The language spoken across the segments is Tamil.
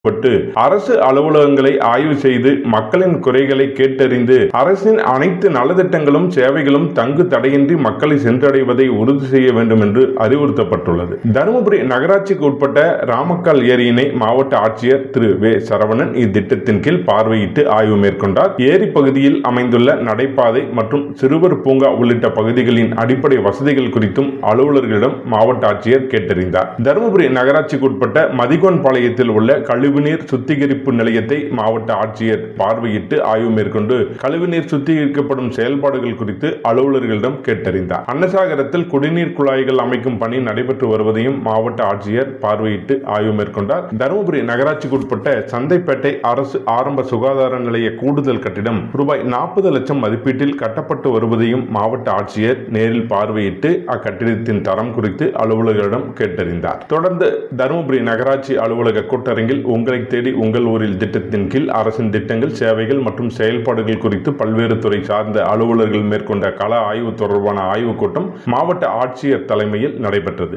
பட்டு அரசு அலுவலகங்களை ஆய்வு செய்து மக்களின் குறைகளை கேட்டறிந்து அரசின் அனைத்து நலத்திட்டங்களும் சேவைகளும் தங்கு தடையின்றி மக்களை சென்றடைவதை உறுதி செய்ய வேண்டும் என்று அறிவுறுத்தப்பட்டுள்ளது தருமபுரி நகராட்சிக்கு உட்பட்ட ராமக்கால் ஏரியினை மாவட்ட ஆட்சியர் திரு வே சரவணன் இத்திட்டத்தின் கீழ் பார்வையிட்டு ஆய்வு மேற்கொண்டார் ஏரி பகுதியில் அமைந்துள்ள நடைபாதை மற்றும் சிறுவர் பூங்கா உள்ளிட்ட பகுதிகளின் அடிப்படை வசதிகள் குறித்தும் அலுவலர்களிடம் மாவட்ட ஆட்சியர் கேட்டறிந்தார் தருமபுரி நகராட்சிக்கு உட்பட்ட மதிகோன் பாளையத்தில் உள்ள கழிவுநீர் சுத்திகரிப்பு நிலையத்தை மாவட்ட ஆட்சியர் பார்வையிட்டு ஆய்வு மேற்கொண்டு கழிவுநீர் சுத்திகரிக்கப்படும் செயல்பாடுகள் குறித்து அலுவலர்களிடம் கேட்டறிந்தார் அன்னசாகரத்தில் குடிநீர் குழாய்கள் அமைக்கும் பணி நடைபெற்று வருவதையும் மாவட்ட ஆட்சியர் பார்வையிட்டு ஆய்வு மேற்கொண்டார் தருமபுரி நகராட்சிக்கு உட்பட்ட சந்தைப்பேட்டை அரசு ஆரம்ப சுகாதார நிலைய கூடுதல் கட்டிடம் ரூபாய் நாற்பது லட்சம் மதிப்பீட்டில் கட்டப்பட்டு வருவதையும் மாவட்ட ஆட்சியர் நேரில் பார்வையிட்டு அக்கட்டிடத்தின் தரம் குறித்து அலுவலர்களிடம் கேட்டறிந்தார் தொடர்ந்து தருமபுரி நகராட்சி அலுவலக கூட்டரங்கில் உங்களை தேடி உங்கள் ஊரில் திட்டத்தின் கீழ் அரசின் திட்டங்கள் சேவைகள் மற்றும் செயல்பாடுகள் குறித்து பல்வேறு துறை சார்ந்த அலுவலர்கள் மேற்கொண்ட கள ஆய்வு தொடர்பான ஆய்வுக் கூட்டம் மாவட்ட ஆட்சியர் தலைமையில் நடைபெற்றது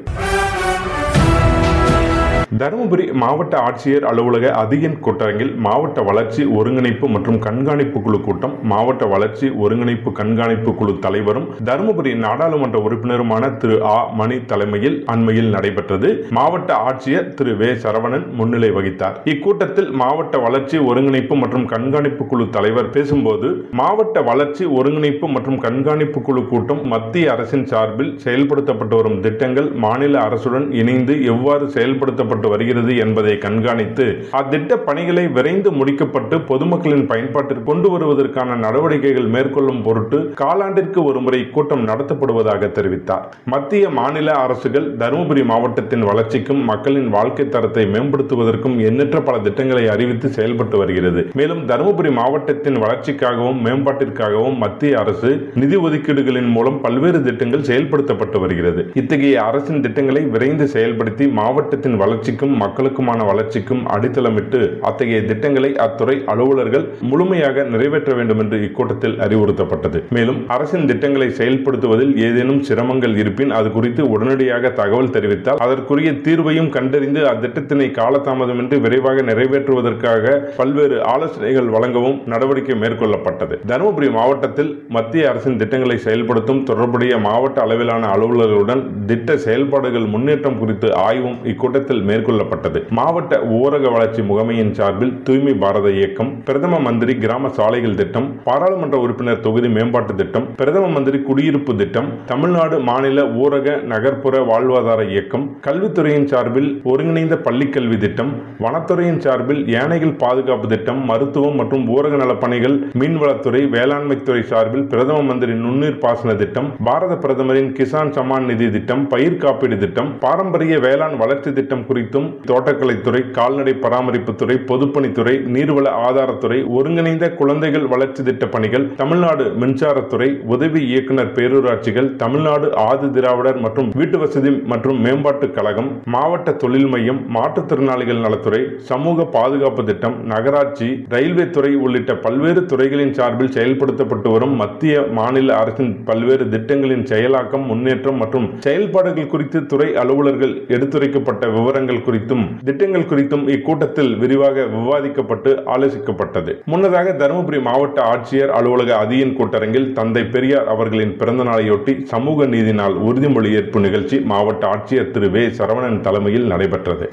தருமபுரி மாவட்ட ஆட்சியர் அலுவலக அதிகன் கூட்டரங்கில் மாவட்ட வளர்ச்சி ஒருங்கிணைப்பு மற்றும் கண்காணிப்பு குழு கூட்டம் மாவட்ட வளர்ச்சி ஒருங்கிணைப்பு கண்காணிப்பு குழு தலைவரும் தருமபுரி நாடாளுமன்ற உறுப்பினருமான திரு ஆ மணி தலைமையில் அண்மையில் நடைபெற்றது மாவட்ட ஆட்சியர் திரு வே சரவணன் முன்னிலை வகித்தார் இக்கூட்டத்தில் மாவட்ட வளர்ச்சி ஒருங்கிணைப்பு மற்றும் கண்காணிப்பு குழு தலைவர் பேசும்போது மாவட்ட வளர்ச்சி ஒருங்கிணைப்பு மற்றும் கண்காணிப்பு குழு கூட்டம் மத்திய அரசின் சார்பில் செயல்படுத்தப்பட்டு வரும் திட்டங்கள் மாநில அரசுடன் இணைந்து எவ்வாறு செயல்படுத்தப்பட்டு வருகிறது என்பதை கண்காணித்து அத்திட்ட பணிகளை விரைந்து முடிக்கப்பட்டு பொதுமக்களின் பயன்பாட்டிற்கு கொண்டு வருவதற்கான நடவடிக்கைகள் மேற்கொள்ளும் பொருட்டு காலாண்டிற்கு ஒருமுறை கூட்டம் நடத்தப்படுவதாக தெரிவித்தார் மத்திய மாநில அரசுகள் தருமபுரி மாவட்டத்தின் வளர்ச்சிக்கும் மக்களின் வாழ்க்கை தரத்தை மேம்படுத்துவதற்கும் எண்ணற்ற பல திட்டங்களை அறிவித்து செயல்பட்டு வருகிறது மேலும் தருமபுரி மாவட்டத்தின் வளர்ச்சிக்காகவும் மேம்பாட்டிற்காகவும் மத்திய அரசு நிதி ஒதுக்கீடுகளின் மூலம் பல்வேறு திட்டங்கள் செயல்படுத்தப்பட்டு வருகிறது இத்தகைய அரசின் திட்டங்களை விரைந்து செயல்படுத்தி மாவட்டத்தின் வளர்ச்சிக்கும் மக்களுக்குமான வளர்ச்சிக்கும் அடித்தளமிட்டு அத்தகைய திட்டங்களை அத்துறை அலுவலர்கள் முழுமையாக நிறைவேற்ற வேண்டும் என்று இக்கூட்டத்தில் அறிவுறுத்தப்பட்டது மேலும் அரசின் திட்டங்களை செயல்படுத்துவதில் ஏதேனும் சிரமங்கள் இருப்பின் அது குறித்து உடனடியாக தகவல் தெரிவித்தால் அதற்குரிய தீர்வையும் கண்டறிந்து அத்திட்டத்தினை காலதாமதமின்றி விரைவாக நிறைவேற்றுவதற்காக பல்வேறு ஆலோசனைகள் வழங்கவும் நடவடிக்கை மேற்கொள்ளப்பட்டது தருமபுரி மாவட்டத்தில் மத்திய அரசின் திட்டங்களை செயல்படுத்தும் தொடர்புடைய மாவட்ட அளவிலான அலுவலர்களுடன் திட்ட செயல்பாடுகள் முன்னேற்றம் குறித்து ஆய்வும் இக்கூட்டத்தில் மேற்கொள்ளப்பட்டது மாவட்ட ஊரக வளர்ச்சி முகமையின் சார்பில் தூய்மை பாரத இயக்கம் பிரதம மந்திரி கிராம சாலைகள் திட்டம் பாராளுமன்ற உறுப்பினர் தொகுதி மேம்பாட்டு திட்டம் பிரதம மந்திரி குடியிருப்பு திட்டம் தமிழ்நாடு மாநில ஊரக நகர்ப்புற வாழ்வாதார இயக்கம் கல்வித்துறையின் சார்பில் ஒருங்கிணைந்த பள்ளிக்கல்வி திட்டம் வனத்துறையின் சார்பில் யானைகள் பாதுகாப்பு திட்டம் மருத்துவம் மற்றும் ஊரக நலப்பணிகள் மீன்வளத்துறை வேளாண்மைத்துறை சார்பில் பிரதம மந்திரி நுண்ணீர் பாசன திட்டம் பாரத பிரதமரின் கிசான் சம்மான் நிதி திட்டம் பயிர் காப்பீடு திட்டம் பாரம்பரிய வேளாண் வளர்ச்சி திட்டம் குறித்தும் தோட்டக்கலைத்துறை கால்நடை பராமரிப்புத்துறை பொதுப்பணித்துறை நீர்வள ஆதாரத்துறை ஒருங்கிணைந்த குழந்தைகள் வளர்ச்சி திட்ட பணிகள் தமிழ்நாடு மின்சாரத்துறை உதவி இயக்குனர் பேரூராட்சிகள் தமிழ்நாடு ஆதி திராவிடர் மற்றும் வீட்டு வசதி மற்றும் மேம்பாட்டு கழகம் மாவட்ட தொழில் மையம் மாற்றுத்திறனாளிகள் நலத்துறை சமூக பாதுகாப்பு திட்டம் நகராட்சி ரயில்வே துறை உள்ளிட்ட பல்வேறு துறைகளின் சார்பில் செயல்படுத்தப்பட்டு வரும் மத்திய மாநில அரசின் பல்வேறு திட்டங்களின் செயலாக்கம் முன்னேற்றம் மற்றும் செயல்பாடுகள் குறித்து துறை அலுவலர்கள் எடுத்துரைக்கப்பட்ட விவரங்கள் குறித்தும் திட்டங்கள் குறித்தும் இக்கூட்டத்தில் விரிவாக விவாதிக்கப்பட்டு ஆலோசிக்கப்பட்டது முன்னதாக தருமபுரி மாவட்ட ஆட்சியர் அலுவலக அதியின் கூட்டரங்கில் தந்தை பெரியார் அவர்களின் பிறந்த நாளையொட்டி சமூக நீதி நாள் உறுதிமொழி ஏற்பு நிகழ்ச்சி மாவட்ட ஆட்சியர் திரு வே சரவணன் தலைமையில் நடைபெற்றது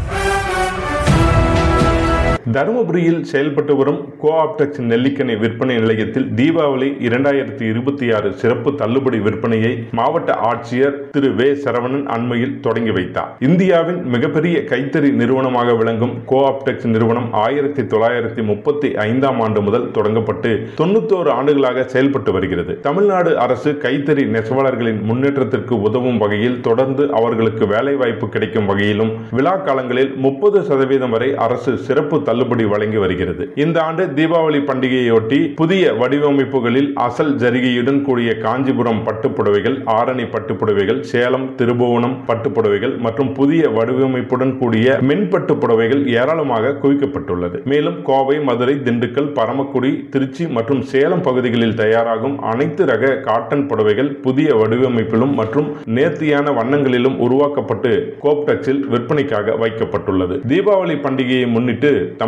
தருமபுரியில் செயல்பட்டு வரும் கோஆப்டெக்ஸ் நெல்லிக்கனி விற்பனை நிலையத்தில் தீபாவளி இரண்டாயிரத்தி இருபத்தி ஆறு சிறப்பு தள்ளுபடி விற்பனையை மாவட்ட ஆட்சியர் திரு வே சரவணன் அண்மையில் தொடங்கி வைத்தார் இந்தியாவின் மிகப்பெரிய கைத்தறி நிறுவனமாக விளங்கும் கோஆப்டெக்ஸ் நிறுவனம் ஆயிரத்தி தொள்ளாயிரத்தி முப்பத்தி ஐந்தாம் ஆண்டு முதல் தொடங்கப்பட்டு தொண்ணூத்தோரு ஆண்டுகளாக செயல்பட்டு வருகிறது தமிழ்நாடு அரசு கைத்தறி நெசவாளர்களின் முன்னேற்றத்திற்கு உதவும் வகையில் தொடர்ந்து அவர்களுக்கு வேலை வாய்ப்பு கிடைக்கும் வகையிலும் விழா காலங்களில் முப்பது சதவீதம் வரை அரசு சிறப்பு தள்ளுபடி வழங்கி வருகிறது இந்த ஆண்டு தீபாவளி பண்டிகையொட்டி புதிய வடிவமைப்புகளில் அசல் ஜரிகையுடன் கூடிய காஞ்சிபுரம் பட்டுப்புடவைகள் ஆரணி பட்டுப்புடவைகள் சேலம் திருபுவனம் பட்டுப்புடவைகள் மற்றும் புதிய வடிவமைப்புடன் கூடிய மென்பட்டு புடவைகள் ஏராளமாக குவிக்கப்பட்டுள்ளது மேலும் கோவை மதுரை திண்டுக்கல் பரமக்குடி திருச்சி மற்றும் சேலம் பகுதிகளில் தயாராகும் அனைத்து ரக காட்டன் புடவைகள் புதிய வடிவமைப்பிலும் மற்றும் நேர்த்தியான வண்ணங்களிலும் உருவாக்கப்பட்டு கோப்டெக்ஸில் விற்பனைக்காக வைக்கப்பட்டுள்ளது தீபாவளி பண்டிகையை முன்னிட்டு